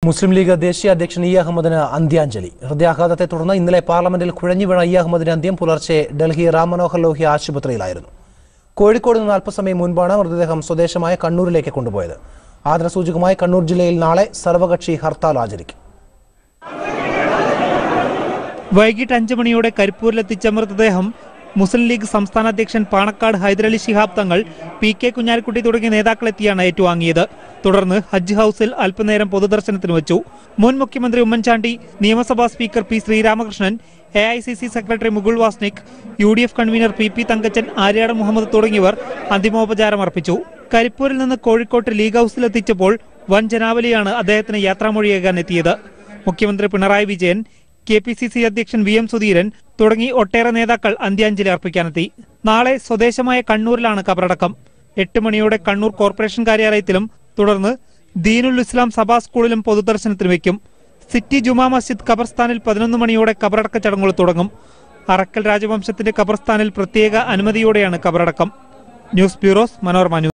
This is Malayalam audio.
മുസ്ലിം ലീഗ് ദേശീയ അധ്യക്ഷൻ ഇ അഹമ്മദിന് അന്ത്യാഞ്ജലി ഹൃദയാഘാതത്തെ തുടർന്ന് ഇന്നലെ പാർലമെന്റിൽ കുഴഞ്ഞു വീണ ഇ അഹമ്മദിന്റെ അന്ത്യം പുലർച്ചെ ഡൽഹി റാം മനോഹർ ലോഹ്യ ആശുപത്രിയിലായിരുന്നു കോഴിക്കോട് നിന്ന് അല്പസമയം മുൻപാണ് മൃതദേഹം സ്വദേശമായ കണ്ണൂരിലേക്ക് കൊണ്ടുപോയത് ആദരസൂചകമായി കണ്ണൂർ ജില്ലയിൽ നാളെ സർവകക്ഷി ഹർത്താൽ ആചരിക്കും വൈകിട്ട് അഞ്ചു മണിയോടെ കരിപ്പൂരിലെത്തിച്ച മൃതദേഹം മുസ്ലിം ലീഗ് സംസ്ഥാന അധ്യക്ഷൻ പാണക്കാട് ഹൈദരലി ശിഹാബ് തങ്ങൾ പി കെ കുഞ്ഞാലിക്കുട്ടി തുടങ്ങിയ നേതാക്കളെത്തിയാണ് ഏറ്റുവാങ്ങിയത് തുടർന്ന് ഹജ്ജ് ഹൌസിൽ അല്പനേരം പൊതുദർശനത്തിന് വെച്ചു മുൻ മുഖ്യമന്ത്രി ഉമ്മൻചാണ്ടി നിയമസഭാ speaker P Sreeramakrishnan A I C C secretary Mukul Wasnik U D F convener P P Thankachan Aryadan Muhammad തുടങ്ങിയവർ അന്തിമോപചാരം അർപ്പിച്ചു കരിപ്പൂരിൽ നിന്ന് കോഴിക്കോട്ട് ലീഗ് ഹൌസിലെത്തിച്ചപ്പോൾ വൻ ജനാവലിയാണ് അദ്ദേഹത്തിന് യാത്രാമൊഴിയേകാൻ എത്തിയത് മുഖ്യമന്ത്രി Pinarayi Vijayan K P C C അധ്യക്ഷൻ വി എം സുധീരൻ തുടങ്ങി ഒട്ടേറെ നേതാക്കൾ അന്ത്യാഞ്ജലി അർപ്പിക്കാനെത്തി നാളെ സ്വദേശമായ കണ്ണൂരിലാണ് കബറടക്കം എട്ട് മണിയോടെ കണ്ണൂർ കോർപ്പറേഷൻ കാര്യാലയത്തിലും തുടർന്ന് ദീനുൽ ഇസ്ലാം സഭാ സ്കൂളിലും പൊതുദർശനത്തിന് വയ്ക്കും സിറ്റി ജുമാ മസ്ജിദ് ഖബർസ്ഥാനിൽ പതിനൊന്ന് മണിയോടെ കബറടക്ക ചടങ്ങുകൾ തുടങ്ങും അറക്കൽ രാജവംശത്തിന്റെ ഖബർസ്ഥാനിൽ പ്രത്യേക അനുമതിയോടെയാണ് കബറടക്കം ന്യൂസ് ബ്യൂറോസ് മനോരമ ന്യൂസ്